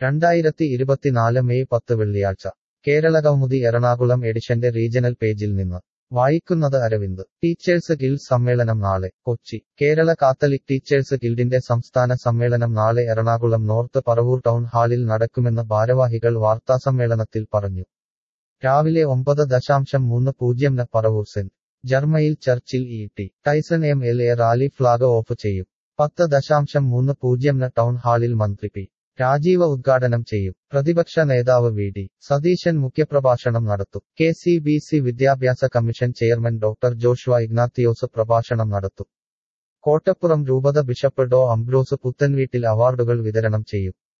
രണ്ടായിരത്തി ഇരുപത്തിനാല് മെയ് പത്ത് വെള്ളിയാഴ്ച കേരളകൗമുദി എറണാകുളം എഡിഷന്റെ റീജണൽ പേജിൽ നിന്ന് വായിക്കുന്നത് അരവിന്ദ് ടീച്ചേഴ്സ് ഗിൽഡ് സമ്മേളനം നാളെ കൊച്ചി കേരള കാത്തലിക് ടീച്ചേഴ്സ് ഗിൽഡിന്റെ സംസ്ഥാന സമ്മേളനം നാളെ എറണാകുളം നോർത്ത് പറവൂർ ടൗൺ ഹാളിൽ നടക്കുമെന്ന് ഭാരവാഹികൾ വാർത്താസമ്മേളനത്തിൽ പറഞ്ഞു രാവിലെ ഒമ്പത് ദശാംശം മൂന്ന് പൂജ്യംന് പറവൂർ സെന്റ് ജർമ്മയിൽ ചർച്ചിൽ E T Tyson M L A rally flag off ചെയ്യും പത്ത് ദശാംശം മൂന്ന് പൂജ്യംന് ടൗൺ ഹാളിൽ മന്ത്രി പി രാജീവ ഉദ്ഘാടനം ചെയ്യും പ്രതിപക്ഷ നേതാവ് വി ഡി സതീശൻ മുഖ്യപ്രഭാഷണം നടത്തും കെ സി ബി സി വിദ്യാഭ്യാസ commission chairman doctor Joshua Ignatius പ്രഭാഷണം നടത്തും കോട്ടപ്പുറം രൂപത ബിഷപ്പ് ഡോ അംബ്രോസ് പുത്തൻവീട്ടിൽ അവാർഡുകൾ വിതരണം ചെയ്യും